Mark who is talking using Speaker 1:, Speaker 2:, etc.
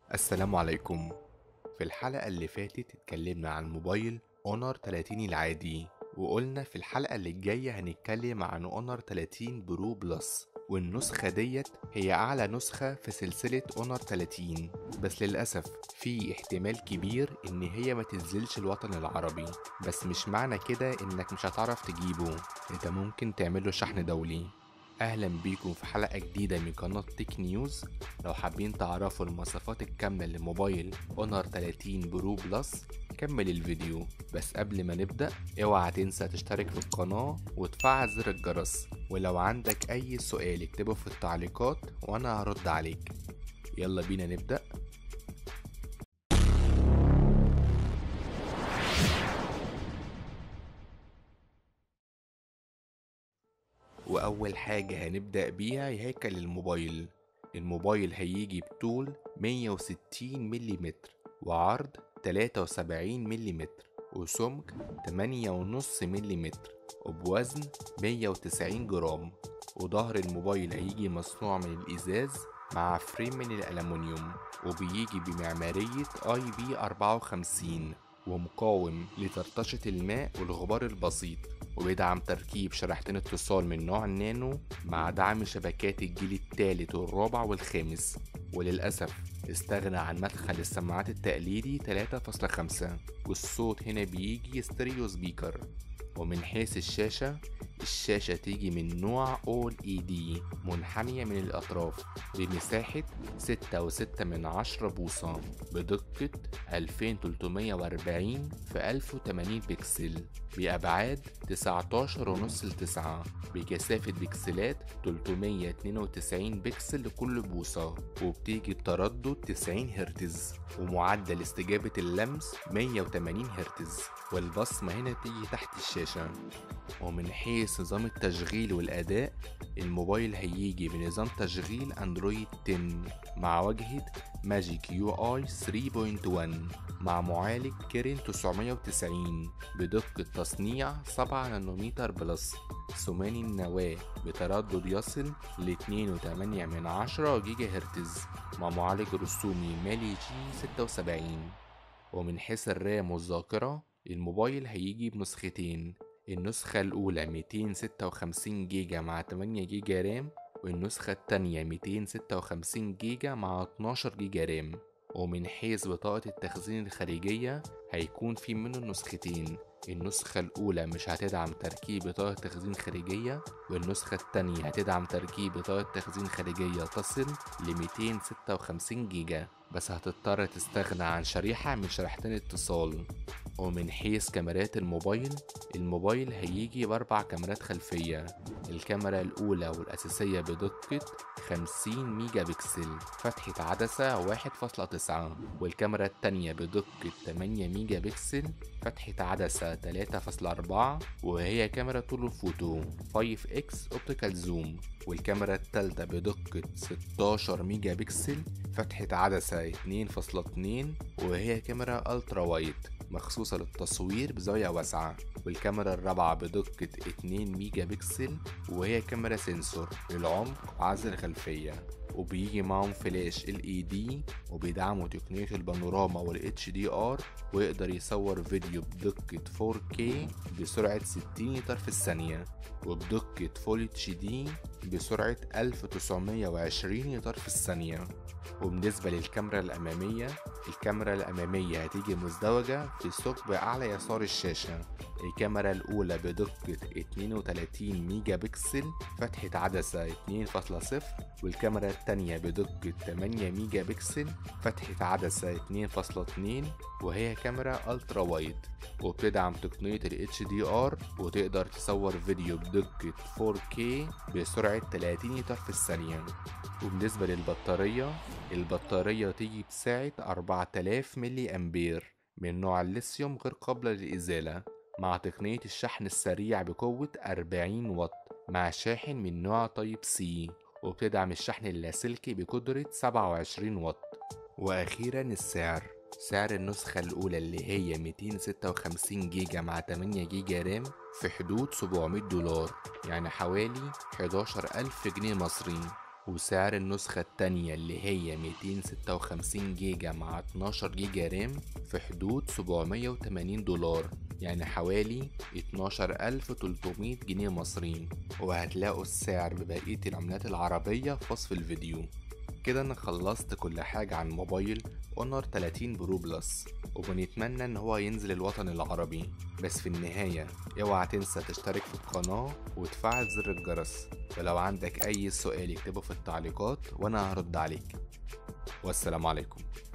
Speaker 1: السلام عليكم في الحلقة اللي فاتت اتكلمنا عن موبايل اونر 30 العادي وقلنا في الحلقة اللي جاية هنتكلم عن اونر 30 برو بلس والنسخة ديت هي أعلى نسخة في سلسلة اونر 30 بس للأسف في احتمال كبير إن هي ما تنزلش الوطن العربي بس مش معنى كده إنك مش هتعرف تجيبه انت ممكن تعمله شحن دولي اهلا بيكم في حلقة جديدة من قناة تيك نيوز لو حابين تعرفوا المواصفات الكاملة لموبايل اونر 30 برو بلس كمل الفيديو بس قبل ما نبدأ اوعى تنسى تشترك في القناة وتفعل زر الجرس ولو عندك اي سؤال اكتبه في التعليقات وانا هرد عليك يلا بينا نبدأ وأول حاجة هنبدأ بيها هي هيكل الموبايل الموبايل هيجي بطول 160 ملم وعرض 73 ملم وسمك 8.5 ملم وبوزن 190 جرام وظهر الموبايل هيجي مصنوع من الإزاز مع فريم من الألمنيوم وبيجي بمعمارية اي بي 54 ومقاوم لطرطشة الماء والغبار البسيط وبيدعم تركيب شريحتين اتصال من نوع النانو مع دعم شبكات الجيل الثالث والرابع والخامس وللأسف استغنى عن مدخل السماعات التقليدي 3.5 والصوت هنا بيجي ستيريو سبيكر ومن حيث الشاشة الشاشة تيجي من نوع OLED منحنية من الأطراف بمساحة ستة وستة من عشرة بوصة بدقة 2340 في 1080 بكسل بأبعاد 19 ونص لتسعة بكثافة بكسلات 392 بكسل لكل بوصة وبتيجي بتردد 90 هرتز ومعدل استجابة اللمس 180 هرتز والبصمة هنا تيجي تحت الشاشة ومن حيث نظام التشغيل والأداء الموبايل هيجي بنظام تشغيل أندرويد 10 مع واجهة ماجيك يو اي 3.1 مع معالج كيرين 990 بدقة تصنيع 7 نانومتر بلس ثماني النواة بتردد يصل ل 2.8 من عشرة جيجا هرتز مع معالج رسومي مالي جي 76 ومن حيث الرام والذاكرة الموبايل هيجي بنسختين النسخة الأولى 256 جيجا مع 8 جيجا رام والنسخة التانية 256 جيجا مع 12 جيجا رام ومن حيث بطاقة التخزين الخارجية هيكون في منه نسختين النسخة الأولى مش هتدعم تركيب بطاقة تخزين خارجية والنسخة التانية هتدعم تركيب بطاقة تخزين خارجية تصل ل 256 جيجا بس هتضطر تستغنى عن شريحة من شريحتين اتصال ومن حيث كاميرات الموبايل الموبايل هيجي بأربع كاميرات خلفية الكاميرا الأولى والأساسية بدقة 50 ميجا بكسل فتحة عدسة 1.9 والكاميرا التانية بدقة 8 ميجا بكسل فتحة عدسة 3.4 وهي كاميرا طول الفوتو 5x اوبتيكال زوم والكاميرا التالتة بدقة 16 ميجا بكسل فتحة عدسة 2.2 وهي كاميرا الترا وايد مخصوصة للتصوير بزاوية واسعة والكاميرا الرابعة بدقة 2 ميجا بكسل وهي كاميرا سنسور للعمق وعزل الخلفية وبيجي معهم فلاش ال اي دي وبيدعموا تقنية البانوراما وال اتش دي ار ويقدر يصور فيديو بدقة 4K بسرعة 60 متر في الثانية وبدقة فول اتش دي بسرعة 1920 متر في الثانية وبالنسبة للكاميرا الأمامية الكاميرا الأمامية هتيجي مزدوجة في ثقب أعلى يسار الشاشة الكاميرا الأولى بدقة 32 ميجا بكسل فتحة عدسة 2.0 والكاميرا التانية بدقة 8 ميجا بكسل فتحة عدسة 2.2 وهي كاميرا ألترا وايد وبتدعم تقنية ال HDR وتقدر تصور فيديو بدقة 4K بسرعة 30 متر في الثانية وبالنسبة للبطارية البطارية تيجي بسعة 4000 ملي أمبير من نوع الليثيوم غير قابلة للإزالة مع تقنية الشحن السريع بقوة 40 واط مع شاحن من نوع تايب سي وبتدعم الشحن اللاسلكي بقدرة 27 واط وأخيرا السعر سعر النسخة الأولى اللي هي 256 جيجا مع 8 جيجا رام في حدود 700 دولار يعني حوالي 11000 جنيه مصري وسعر النسخة التانية اللي هي 256 جيجا مع 12 جيجا رام في حدود 780 دولار يعني حوالي 12300 جنيه مصري وهتلاقوا السعر ببقية العملات العربية في وصف الفيديو كده انا خلصت كل حاجة عن موبايل اونر 30 برو بلس وبنتمنى ان هو ينزل الوطن العربي بس في النهاية اوعى تنسى تشترك في القناة وتفعل زر الجرس ولو عندك اي سؤال اكتبه في التعليقات وانا هرد عليك والسلام عليكم